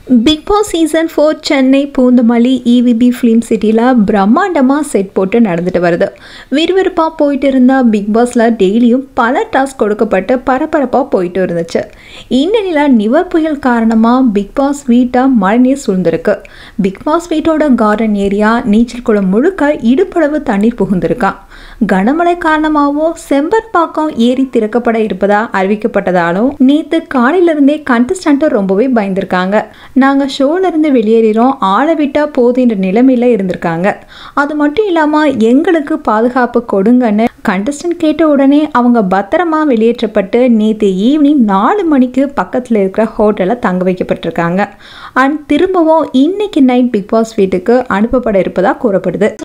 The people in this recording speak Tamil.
big Boss season four Chennai Poonamallee EVP film சிட்டியில் பிரம்மாண்டமாக செட் போட்டு நடந்துட்டு வருது விறுவிறுப்பாக போயிட்டு இருந்த பிக் பாஸில் டெய்லியும் பல டாஸ்க் கொடுக்கப்பட்டு பரபரப்பாக போயிட்டு இருந்துச்சு இந்நிலையில் நிவர் புயல் காரணமாக பிக் பாஸ் வீட்டை மழைநீர் சூழ்ந்திருக்கு பிக் பாஸ் வீட்டோட கார்டன் ஏரியா நீச்சல் குளம் முழுக்க இடுப்பளவு தண்ணீர் புகுந்திருக்கான் கனமழை காரணமாகவும் செம்பர்பாக்கம் ஏரி திறக்கப்பட இருப்பதா அறிவிக்கப்பட்டதாலும் நேற்று காலையிலிருந்தே கண்டஸ்டண்ட்டை ரொம்பவே பயந்துருக்காங்க நாங்கள் ஷோலேருந்து வெளியேறிறோம் ஆளை விட்டால் போதுன்ற நிலைமையில் இருந்திருக்காங்க அது மட்டும் இல்லாமல் எங்களுக்கு பாதுகாப்பு கொடுங்கன்னு கண்டஸ்டன்ட் கேட்ட உடனே அவங்க பத்திரமா வெளியேற்றப்பட்டு நேற்று ஈவினிங் நாலு மணிக்கு பக்கத்தில் இருக்கிற ஹோட்டலில் தங்க வைக்கப்பட்டிருக்காங்க அண்ட் திரும்பவும் இன்னைக்கு நைட் பிக் பாஸ் வீட்டுக்கு அனுப்பப்பட இருப்பதாக கூறப்படுது